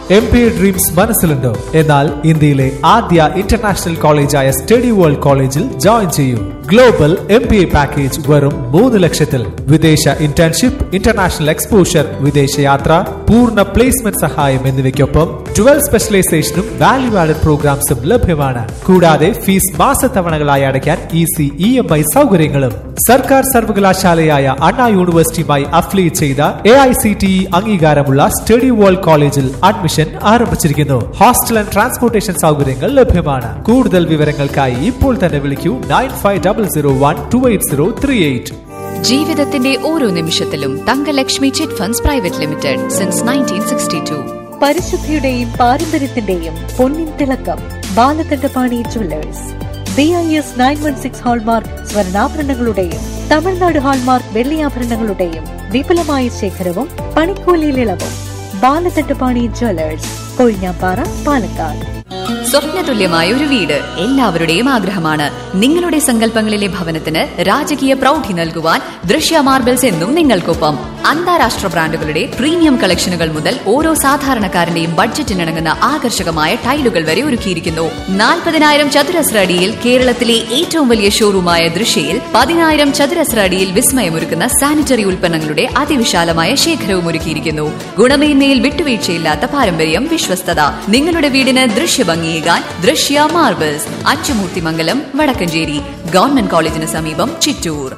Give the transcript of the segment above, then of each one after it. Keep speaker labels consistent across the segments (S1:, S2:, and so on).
S1: M P dreams മനസ്സിലുണ്ടോ എന്നാൽ ഇന്ത്യയിലെ ആദ്യ ഇന്റർനാഷണൽ കോളേജായ സ്റ്റഡി വേൾഡ് കോളേജിൽ ജോയിൻ ചെയ്യൂ global M P A package വെറും മൂന്ന് ലക്ഷത്തിൽ വിദേശ ഇന്റേൺഷിപ്പ് ഇന്റർനാഷണൽ എക്സ്പോഷർ വിദേശയാത്ര പൂർണ്ണ പ്ലേസ്മെന്റ് സഹായം എന്നിവയ്ക്കൊപ്പം ട്വൽവ് സ്പെഷ്യലൈസേഷനും വാല്യൂ ആഡഡ് പ്രോഗ്രാംസും ലഭ്യമാണ് കൂടാതെ ഫീസ് മാസത്തവണകളായി അടയ്ക്കാൻ ഈസി ഇ എം ഐ സൗകര്യങ്ങളും സർക്കാർ സർവകലാശാലയായ അണ്ണാ യൂണിവേഴ്സിറ്റിയുമായി അഫിലിയേറ്റ് ചെയ്ത A I C T E അംഗീകാരമുള്ള സ്റ്റഡി വേൾഡ് കോളേജിൽ അഡ്മിഷൻ ആരംഭിച്ചിരിക്കുന്നു ഹോസ്റ്റൽ ആൻഡ് ട്രാൻസ്പോർട്ടേഷൻ സൗകര്യങ്ങൾ ലഭ്യമാണ് കൂടുതൽ വിവരങ്ങൾക്കായി ഇപ്പോൾ തന്നെ വിളിക്കൂ nine five double zero one two eight zero three eight
S2: ജീവിതത്തിന്റെ ഓരോ നിമിഷത്തിലും Thangalakshmi chit funds private limited since nineteen sixty two
S3: പരിശുദ്ധിയുടെയും പാരമ്പര്യത്തിന്റെയും പൊന്നിൻ തിളക്കം Balakandapani jewellers B I S nine one six hallmark സ്വർണ്ണാഭരണങ്ങളുടെയും തമിഴ്നാട് ഹാൾമാർക്ക് വെള്ളിയാഭരണങ്ങളുടെയും വിപുലമായ ശേഖരവും പണിക്കൂലിയിൽ ഇളവും ബാലകണ്ഠപാണി ജുവല്ലേഴ്സ് കൊഴിഞ്ഞാപ്പാറ പാലക്കാട്
S2: സ്വപ്നതുല്യമായ ഒരു വീട് എല്ലാവരുടെയും ആഗ്രഹമാണ് നിങ്ങളുടെ സങ്കല്പങ്ങളിലെ ഭവനത്തിന് രാജകീയ പ്രൗഢി നൽകുവാൻ ദൃശ്യ മാർബിൾസ് എന്നും നിങ്ങൾക്കൊപ്പം അന്താരാഷ്ട്ര ബ്രാൻഡുകളുടെ പ്രീമിയം കളക്ഷനുകൾ മുതൽ ഓരോ സാധാരണക്കാരന്റെയും ബഡ്ജറ്റിനിണങ്ങുന്ന ആകർഷകമായ ടൈലുകൾ വരെ ഒരുക്കിയിരിക്കുന്നു നാൽപ്പതിനായിരം ചതുരശ്ര അടിയിൽ കേരളത്തിലെ ഏറ്റവും വലിയ ഷോറൂമായ ദൃശ്യയിൽ പതിനായിരം ചതുരശ്ര അടിയിൽ വിസ്മയമൊരുക്കുന്ന സാനിറ്ററി ഉൽപ്പന്നങ്ങളുടെ അതിവിശാലമായ ശേഖരവും ഒരുക്കിയിരിക്കുന്നു ഗുണമേന്മയിൽ വിട്ടുവീഴ്ചയില്ലാത്ത പാരമ്പര്യം വിശ്വസ്തത നിങ്ങളുടെ വീടിന് ദൃശ്യഭംഗിയേകാൻ ദൃശ്യ മാർബിൾസ് അച്ചുമൂർത്തിമംഗലം വടക്കഞ്ചേരി ഗവൺമെന്റ് കോളേജിന് സമീപം ചിറ്റൂർ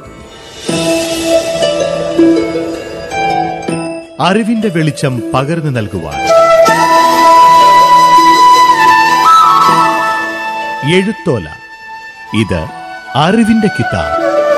S4: അറിവിന്റെ വെളിച്ചം പകർന്നു നൽകുവാൻ എഴുത്തോല ഇത് അറിവിന്റെ കിതാബ്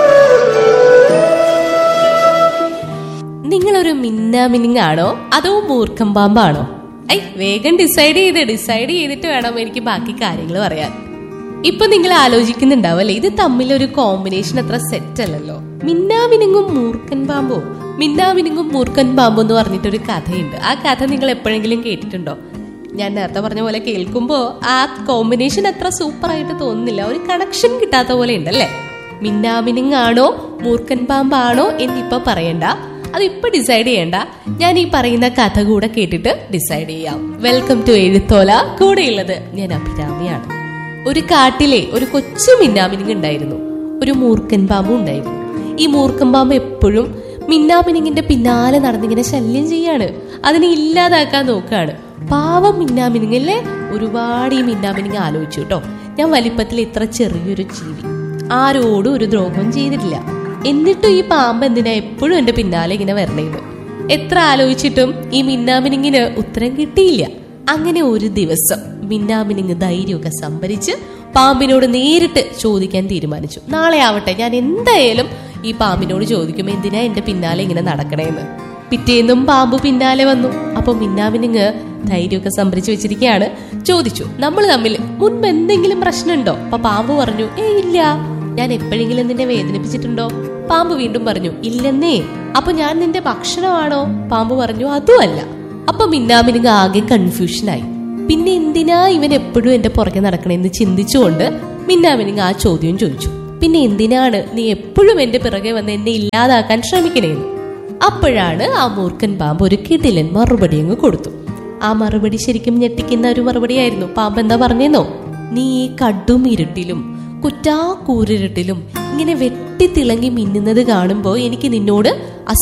S5: നിങ്ങളൊരു മിന്നാമിനിങ് ആണോ അതോ മൂർഖം പാമ്പാണോ ഐ വേഗം ഡിസൈഡ് ചെയ്ത് ഡിസൈഡ് ചെയ്തിട്ട് വേണം എനിക്ക് ബാക്കി കാര്യങ്ങൾ പറയാൻ ഇപ്പൊ നിങ്ങൾ ആലോചിക്കുന്നുണ്ടാവല്ലേ ഇത് തമ്മിലൊരു കോമ്പിനേഷൻ അത്ര സെറ്റ് അല്ലല്ലോ മിന്നാമിനുങ്ങും മൂർഖൻ പാമ്പോ മിന്നാമിനുങ്ങും മൂർഖൻ പാമ്പോ എന്ന് പറഞ്ഞിട്ടൊരു കഥയുണ്ട് ആ കഥ നിങ്ങൾ എപ്പോഴെങ്കിലും കേട്ടിട്ടുണ്ടോ ഞാൻ നേരത്തെ പറഞ്ഞ പോലെ കേൾക്കുമ്പോ ആ കോമ്പിനേഷൻ അത്ര സൂപ്പർ ആയിട്ട് തോന്നുന്നില്ല ഒരു കണക്ഷൻ കിട്ടാത്ത പോലെ ഉണ്ടല്ലേ മിന്നാമിനുങ്ങാണോ മൂർഖൻ പാമ്പാണോ എന്നിപ്പോ പറയണ്ട അത് ഇപ്പൊ ഡിസൈഡ് ചെയ്യണ്ട ഞാൻ ഈ പറയുന്ന കഥ കൂടെ കേട്ടിട്ട് ഡിസൈഡ് ചെയ്യാം വെൽക്കം ടു എഴുത്തോല കൂടെയുള്ളത് ഞാൻ അഭിരാമിയാണ് ഒരു കാട്ടിലെ ഒരു കൊച്ചു മിന്നാമിനിങ് ഉണ്ടായിരുന്നു ഒരു മൂർഖൻ പാമ്പും ഉണ്ടായിരുന്നു ഈ മൂർഖൻ പാമ്പ് എപ്പോഴും മിന്നാമിനിങ്ങിന്റെ പിന്നാലെ നടന്നിങ്ങനെ ശല്യം ചെയ്യാണ് അതിനെ ഇല്ലാതാക്കാൻ നോക്കാണ് പാവം മിന്നാമിനിങ്ങല്ലേ ഒരുപാട് ഈ മിന്നാമിനിങ് ആലോചിച്ചു കേട്ടോ ഞാൻ വലിപ്പത്തിൽ ഇത്ര ചെറിയൊരു ജീവി ആരോടും ഒരു ദ്രോഹവും ചെയ്തിട്ടില്ല എന്നിട്ടും ഈ പാമ്പ് എന്തിനാ എപ്പോഴും എന്റെ പിന്നാലെ ഇങ്ങനെ വരണേന്ന് എത്ര ആലോചിച്ചിട്ടും ഈ മിന്നാമിനിങ്ങിന് ഉത്തരം കിട്ടിയില്ല അങ്ങനെ ഒരു ദിവസം മിന്നാമിനിങ് ധൈര്യമൊക്കെ സംഭരിച്ച് പാമ്പിനോട് നേരിട്ട് ചോദിക്കാൻ തീരുമാനിച്ചു നാളെ ആവട്ടെ ഞാൻ എന്തായാലും ഈ പാമ്പിനോട് ചോദിക്കും എന്തിനാ എന്റെ പിന്നാലെ ഇങ്ങനെ നടക്കണേന്ന് പിറ്റേന്നും പാമ്പ് പിന്നാലെ വന്നു അപ്പൊ മിന്നാമിനിങ് ധൈര്യമൊക്കെ സംഭരിച്ചു വെച്ചിരിക്കുകയാണ് ചോദിച്ചു നമ്മൾ തമ്മിൽ മുൻപ് എന്തെങ്കിലും പ്രശ്നമുണ്ടോ അപ്പൊ പാമ്പ് പറഞ്ഞു ഏ ഇല്ല ഞാൻ എപ്പോഴെങ്കിലും നിന്നെ വേദനിപ്പിച്ചിട്ടുണ്ടോ പാമ്പ് വീണ്ടും പറഞ്ഞു ഇല്ലെന്നേ അപ്പൊ ഞാൻ നിന്റെ ഭക്ഷണമാണോ പാമ്പ് പറഞ്ഞു അതുമല്ല അപ്പൊ മിന്നാമിനുങ്ങ ആകെ കൺഫ്യൂഷനായി പിന്നെ എന്തിനാ ഇവൻ എപ്പോഴും എന്റെ പുറകെ നടക്കണേന്ന് ചിന്തിച്ചുകൊണ്ട് മിന്നാമിനുങ്ങ ആ ചോദ്യം ചോദിച്ചു പിന്നെ എന്തിനാണ് നീ എപ്പോഴും എന്റെ പിറകെ വന്ന് എന്നെ ഇല്ലാതാക്കാൻ ശ്രമിക്കണേന്ന് അപ്പോഴാണ് ആ മൂർഖൻ പാമ്പ് ഒരു കിടിലൻ മറുപടി അങ്ങ് കൊടുത്തു ആ മറുപടി ശരിക്കും ഞെട്ടിക്കുന്ന ഒരു മറുപടിയായിരുന്നു പാമ്പ് എന്താ പറഞ്ഞേന്നോ നീ ഈ കടും ഇരുട്ടിലും കുറ്റാക്കൂരിരുട്ടിലും ഇങ്ങനെ വെട്ടിത്തിളങ്ങി മിന്നുന്നത് കാണുമ്പോൾ എനിക്ക് നിന്നോട്